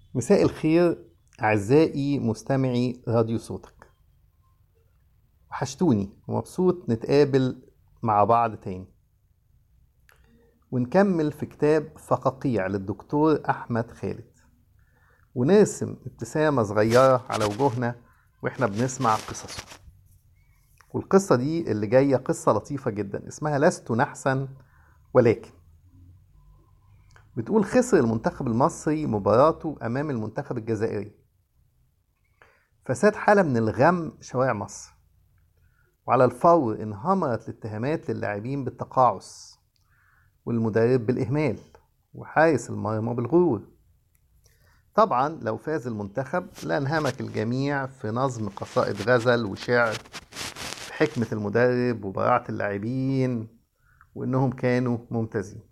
مساء الخير أعزائي مستمعي راديو صوتك وحشتوني ومبسوط نتقابل مع بعض تاني ونكمل في كتاب فقاقيع للدكتور أحمد خالد ونرسم ابتسامة صغيرة على وجوهنا وإحنا بنسمع قصصه والقصة دي اللي جاية قصة لطيفة جدا اسمها لست نحسا ولكن بتقول خسر المنتخب المصري مباراته أمام المنتخب الجزائري فساد حالة من الغم شوارع مصر وعلى الفور انهمرت الاتهامات للاعبين بالتقاعس والمدرب بالإهمال وحارس المرمى بالغرور طبعا لو فاز المنتخب لانهمك الجميع في نظم قصائد غزل وشعر بحكمة المدرب وبراعة اللاعبين وإنهم كانوا ممتازين